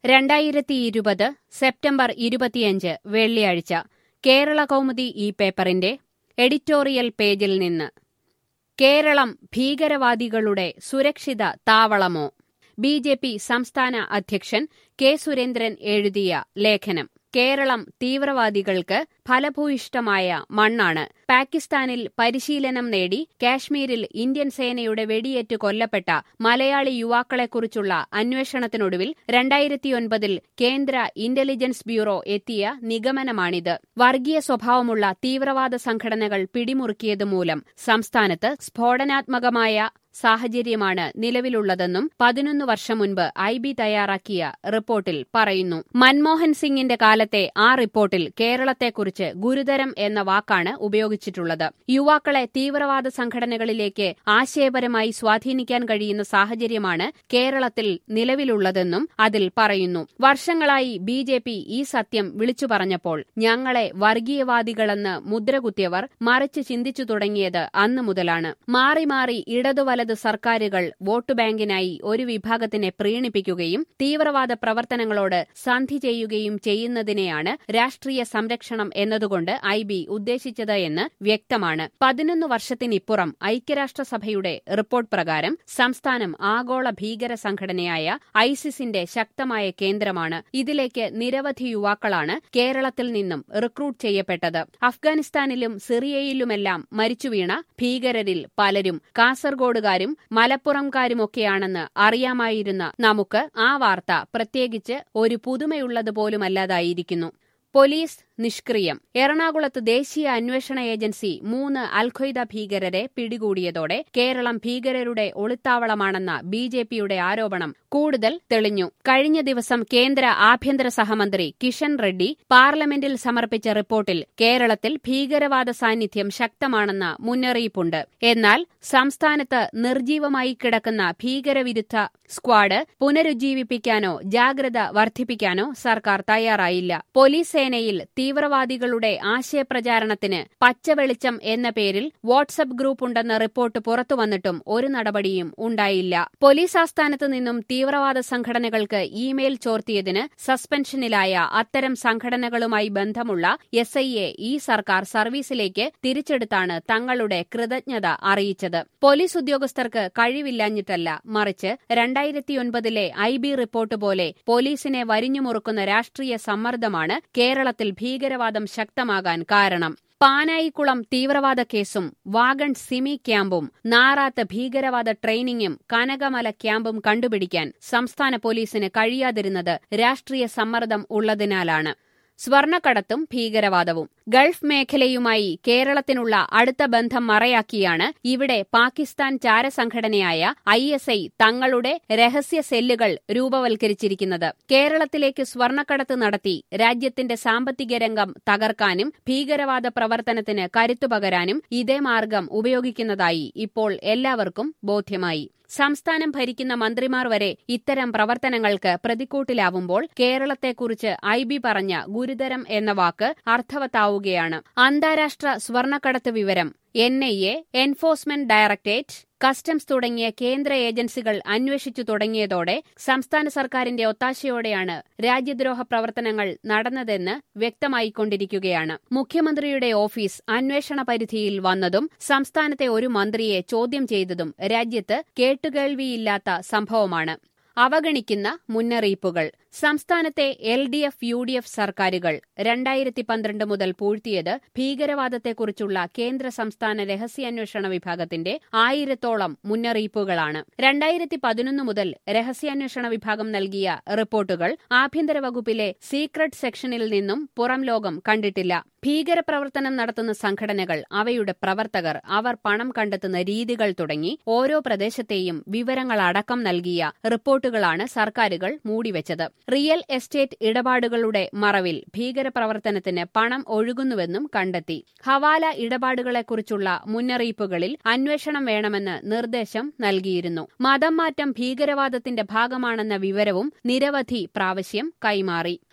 രണ്ടായിരത്തി ഇരുപത് സെപ്റ്റംബർ ഇരുപത്തിയഞ്ച് വെള്ളിയാഴ്ച കേരള കൗമുദി ഈ പേപ്പറിന്റെ എഡിറ്റോറിയൽ പേജിൽ നിന്ന് കേരളം ഭീകരവാദികളുടെ സുരക്ഷിത താവളമോ ബി ജെ പി സംസ്ഥാന അധ്യക്ഷൻ കെ സുരേന്ദ്രൻ എഴുതിയ ലേഖനം കേരളം തീവ്രവാദികൾക്ക് ഫലഭൂയിഷ്ടമായ മണ്ണാണ് പാകിസ്ഥാനിൽ പരിശീലനം നേടി കാശ്മീരിൽ ഇന്ത്യൻ സേനയുടെ വെടിയേറ്റ് കൊല്ലപ്പെട്ട മലയാളി യുവാക്കളെക്കുറിച്ചുള്ള അന്വേഷണത്തിനൊടുവിൽ രണ്ടായിരത്തിയൊൻപതിൽ കേന്ദ്ര ഇന്റലിജൻസ് ബ്യൂറോ എത്തിയ നിഗമനമാണിത് വർഗീയ സ്വഭാവമുള്ള തീവ്രവാദ സംഘടനകൾ പിടിമുറുക്കിയത് മൂലം സംസ്ഥാനത്ത് സ്ഫോടനാത്മകമായ സാഹചര്യമാണ് നിലവിലുള്ളതെന്നും പതിനൊന്ന് വർഷം മുൻപ് ഐ ബി തയ്യാറാക്കിയ റിപ്പോർട്ടിൽ പറയുന്നു മൻമോഹൻ സിംഗിന്റെ കാലത്തെ ആ റിപ്പോർട്ടിൽ കേരളത്തെക്കുറിച്ച് ഗുരുതരം എന്ന വാക്കാണ് ഉപയോഗിച്ചിട്ടുള്ളത് യുവാക്കളെ തീവ്രവാദ സംഘടനകളിലേക്ക് ആശയപരമായി സ്വാധീനിക്കാൻ കഴിയുന്ന സാഹചര്യമാണ് കേരളത്തിൽ നിലവിലുള്ളതെന്നും അതിൽ പറയുന്നു വർഷങ്ങളായി ബി ജെ പി ഈ സത്യം വിളിച്ചു പറഞ്ഞപ്പോൾ ഞങ്ങളെ വർഗീയവാദികളെന്ന് മുദ്രകുത്തിയവർ മറിച്ച് ചിന്തിച്ചു തുടങ്ങിയത് അന്നു മുതലാണ് മാറി മാറി ഇടതു വലത് സർക്കാരുകൾ വോട്ട് ബാങ്കിനായി ഒരു വിഭാഗത്തിനെ പ്രീണിപ്പിക്കുകയും തീവ്രവാദ പ്രവർത്തനങ്ങളോട് സന്ധി ചെയ്യുകയും ചെയ്യുന്നതിനെയാണ് രാഷ്ട്രീയ സംരക്ഷണം എന്നതുകൊണ്ട് ഐ ബി ഉദ്ദേശിച്ചത് എന്ന് വ്യക്തമാണ് പതിനൊന്ന് വർഷത്തിനിപ്പുറം ഐക്യരാഷ്ട്രസഭയുടെ റിപ്പോർട്ട് പ്രകാരം സംസ്ഥാനം ആഗോള ഭീകര സംഘടനയായ ഐസിസിന്റെ ശക്തമായ കേന്ദ്രമാണ് ഇതിലേക്ക് നിരവധി യുവാക്കളാണ് കേരളത്തിൽ നിന്നും റിക്രൂട്ട് ചെയ്യപ്പെട്ടത് അഫ്ഗാനിസ്ഥാനിലും സിറിയയിലുമെല്ലാം മരിച്ചുവീണ ഭീകരരിൽ പലരും കാസർഗോഡുകാരും മലപ്പുറംകാരുമൊക്കെയാണെന്ന് അറിയാമായിരുന്ന നമുക്ക് ആ വാർത്ത പ്രത്യേകിച്ച് ഒരു പുതുമയുള്ളതുപോലുമല്ലാതായിരിക്കുന്നു പോലീസ് നിഷ്ക്രിയം എറണാകുളത്ത് ദേശീയ അന്വേഷണ ഏജൻസി മൂന്ന് അൽഖ്വയ്ദ ഭീകരരെ പിടികൂടിയതോടെ കേരളം ഭീകരരുടെ ഒളിത്താവളമാണെന്ന ബി ജെ പിയുടെ ആരോപണം കൂടുതൽ തെളിഞ്ഞു കഴിഞ്ഞ ദിവസം കേന്ദ്ര ആഭ്യന്തര സഹമന്ത്രി കിഷൻ റെഡ്ഡി പാർലമെന്റിൽ സമർപ്പിച്ച റിപ്പോർട്ടിൽ കേരളത്തിൽ ഭീകരവാദ സാന്നിധ്യം ശക്തമാണെന്ന മുന്നറിയിപ്പുണ്ട് എന്നാൽ സംസ്ഥാനത്ത് നിർജീവമായി കിടക്കുന്ന ഭീകരവിരുദ്ധ സ്ക്വാഡ് പുനരുജ്ജീവിപ്പിക്കാനോ ജാഗ്രത വർദ്ധിപ്പിക്കാനോ സർക്കാർ തയ്യാറായില്ല പോലീസ് സേനയിൽ തീവ്രവാദികളുടെ ആശയപ്രചാരണത്തിന് പച്ചവെളിച്ചം എന്ന പേരിൽ വാട്സപ്പ് ഗ്രൂപ്പ് ഉണ്ടെന്ന റിപ്പോർട്ട് പുറത്തുവന്നിട്ടും ഒരു നടപടിയും ഉണ്ടായില്ല പോലീസ് ആസ്ഥാനത്ത് നിന്നും തീവ്രവാദ സംഘടനകൾക്ക് ഇമെയിൽ ചോർത്തിയതിന് സസ്പെൻഷനിലായ അത്തരം സംഘടനകളുമായി ബന്ധമുള്ള എസ് ഐയെ ഈ സർക്കാർ സർവീസിലേക്ക് തിരിച്ചെടുത്താണ് തങ്ങളുടെ കൃതജ്ഞത അറിയിച്ചത് പോലീസ് ഉദ്യോഗസ്ഥർക്ക് കഴിവില്ലാഞ്ഞിട്ടല്ല മറിച്ച് രണ്ടായിരത്തിയൊൻപതിലെ ഐ ബി റിപ്പോർട്ട് പോലെ പോലീസിനെ വരിഞ്ഞുമുറുക്കുന്ന രാഷ്ട്രീയ സമ്മർദ്ദമാണ് കേരളത്തിൽ ഭീകരവാദം ശക്തമാകാൻ കാരണം പാനായിക്കുളം തീവ്രവാദ കേസും വാഗൺ സിമി ക്യാമ്പും നാറാത്ത് ഭീകരവാദ ട്രെയിനിങ്ങും കനകമല ക്യാമ്പും കണ്ടുപിടിക്കാൻ സംസ്ഥാന പോലീസിന് കഴിയാതിരുന്നത് രാഷ്ട്രീയ സമ്മർദ്ദം ഉള്ളതിനാലാണ് സ്വർണക്കടത്തും ഭീകരവാദവും ഗൾഫ് മേഖലയുമായി കേരളത്തിനുള്ള അടുത്ത ബന്ധം മറയാക്കിയാണ് ഇവിടെ പാകിസ്ഥാൻ ചാരസംഘടനയായ ഐ എസ് ഐ തങ്ങളുടെ രഹസ്യ സെല്ലുകൾ രൂപവൽക്കരിച്ചിരിക്കുന്നത് കേരളത്തിലേക്ക് സ്വർണക്കടത്ത് നടത്തി രാജ്യത്തിന്റെ സാമ്പത്തിക രംഗം തകർക്കാനും ഭീകരവാദ പ്രവർത്തനത്തിന് കരുത്തുപകരാനും ഇതേ മാർഗം ഉപയോഗിക്കുന്നതായി ഇപ്പോൾ എല്ലാവർക്കും ബോധ്യമായി സംസ്ഥാനം ഭരിക്കുന്ന മന്ത്രിമാർ വരെ ഇത്തരം പ്രവർത്തനങ്ങൾക്ക് പ്രതിക്കൂട്ടിലാവുമ്പോൾ കേരളത്തെക്കുറിച്ച് ഐ ബി പറഞ്ഞ ഗുരുതരം എന്ന വാക്ക് അർത്ഥവത്താവുകയാണ് അന്താരാഷ്ട്ര സ്വർണക്കടത്ത് വിവരം N I A enforcement directorate customs തുടങ്ങിയ കേന്ദ്ര ഏജൻസികൾ അന്വേഷിച്ചു തുടങ്ങിയതോടെ സംസ്ഥാന സർക്കാരിന്റെ ഒത്താശയോടെയാണ് രാജ്യദ്രോഹ പ്രവർത്തനങ്ങൾ നടന്നതെന്ന് വ്യക്തമായിക്കൊണ്ടിരിക്കുകയാണ് മുഖ്യമന്ത്രിയുടെ ഓഫീസ് അന്വേഷണ പരിധിയിൽ വന്നതും സംസ്ഥാനത്തെ ഒരു മന്ത്രിയെ ചോദ്യം ചെയ്തതും രാജ്യത്ത് കേട്ടുകേൾവിയില്ലാത്ത സംഭവമാണ് അവഗണിക്കുന്ന മുന്നറിയിപ്പുകൾ സംസ്ഥാനത്തെ L D F U D F സർക്കാരുകൾ രണ്ടായിരത്തി പന്ത്രണ്ട് മുതൽ പൂഴ്ത്തിയത് ഭീകരവാദത്തെക്കുറിച്ചുള്ള കേന്ദ്ര സംസ്ഥാന രഹസ്യാന്വേഷണ വിഭാഗത്തിന്റെ ആയിരത്തോളം മുന്നറിയിപ്പുകളാണ് രണ്ടായിരത്തി പതിനൊന്ന് മുതൽ രഹസ്യാന്വേഷണ വിഭാഗം നൽകിയ റിപ്പോർട്ടുകൾ ആഭ്യന്തര വകുപ്പിലെ സീക്രട്ട് സെക്ഷനിൽ നിന്നും പുറം ലോകം കണ്ടിട്ടില്ല ഭീകരപ്രവർത്തനം നടത്തുന്ന സംഘടനകൾ അവയുടെ പ്രവർത്തകർ അവർ പണം കണ്ടെത്തുന്ന രീതികൾ തുടങ്ങി ഓരോ പ്രദേശത്തെയും വിവരങ്ങളടക്കം നൽകിയ റിപ്പോർട്ടുകളാണ് സർക്കാരുകൾ മൂടിവെച്ചത് റിയൽ എസ്റ്റേറ്റ് ഇടപാടുകളുടെ മറവിൽ ഭീകരപ്രവർത്തനത്തിന് പണം ഒഴുകുന്നുവെന്നും കണ്ടെത്തി ഹവാല ഇടപാടുകളെക്കുറിച്ചുള്ള മുന്നറിയിപ്പുകളിൽ അന്വേഷണം വേണമെന്ന് നിർദ്ദേശം നൽകിയിരുന്നു മതം മാറ്റം ഭീകരവാദത്തിന്റെ ഭാഗമാണെന്ന വിവരവും നിരവധി പ്രാവശ്യം കൈമാറി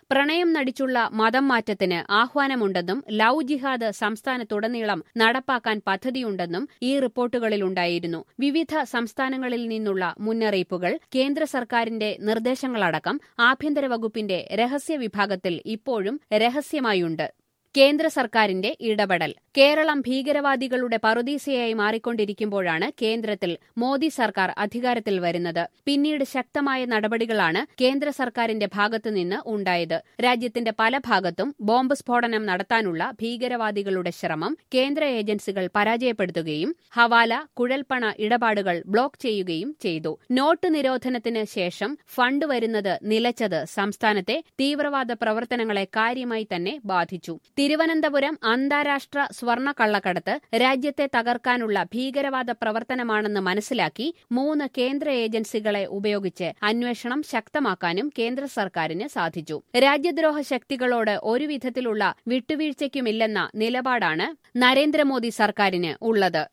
പ്രണയം നടിച്ചുള്ള മതം മാറ്റത്തിന് ആഹ്വാനമുണ്ടെന്നും ലവ് ജിഹാദ് സംസ്ഥാനത്തുടനീളം നടപ്പാക്കാൻ പദ്ധതിയുണ്ടെന്നും ഈ റിപ്പോർട്ടുകളിലുണ്ടായിരുന്നു വിവിധ സംസ്ഥാനങ്ങളിൽ നിന്നുള്ള മുന്നറിയിപ്പുകൾ കേന്ദ്ര സർക്കാരിന്റെ നിർദ്ദേശങ്ങളടക്കം ആഭ്യന്തര വകുപ്പിന്റെ രഹസ്യ വിഭാഗത്തിൽ ഇപ്പോഴും രഹസ്യമായുണ്ട് കേന്ദ്ര സർക്കാരിന്റെ ഇടപെടൽ കേരളം ഭീകരവാദികളുടെ പറുദീസയായി മാറിക്കൊണ്ടിരിക്കുമ്പോഴാണ് കേന്ദ്രത്തിൽ മോദി സർക്കാർ അധികാരത്തിൽ വരുന്നത് പിന്നീട് ശക്തമായ നടപടികളാണ് കേന്ദ്ര സർക്കാരിന്റെ ഭാഗത്തുനിന്ന് ഉണ്ടായത് രാജ്യത്തിന്റെ പല ഭാഗത്തും ബോംബ് സ്ഫോടനം നടത്താനുള്ള ഭീകരവാദികളുടെ ശ്രമം കേന്ദ്ര ഏജൻസികൾ പരാജയപ്പെടുത്തുകയും ഹവാല കുഴൽപ്പണ ഇടപാടുകൾ ബ്ലോക്ക് ചെയ്യുകയും ചെയ്തു നോട്ട് നിരോധനത്തിന് ശേഷം ഫണ്ട് വരുന്നത് നിലച്ചത് സംസ്ഥാനത്തെ തീവ്രവാദ പ്രവർത്തനങ്ങളെ കാര്യമായി തന്നെ ബാധിച്ചു തിരുവനന്തപുരം അന്താരാഷ്ട്ര സ്വർണ്ണ കള്ളക്കടത്ത് രാജ്യത്തെ തകർക്കാനുള്ള ഭീകരവാദ പ്രവർത്തനമാണെന്ന് മനസ്സിലാക്കി മൂന്ന് കേന്ദ്ര ഏജൻസികളെ ഉപയോഗിച്ച് അന്വേഷണം ശക്തമാക്കാനും കേന്ദ്ര സർക്കാരിന് സാധിച്ചു രാജ്യദ്രോഹ ശക്തികളോട് ഒരു വിധത്തിലുള്ള വിട്ടുവീഴ്ചയ്ക്കുമില്ലെന്ന നിലപാടാണ് നരേന്ദ്രമോദി സർക്കാരിന് ഉള്ളത്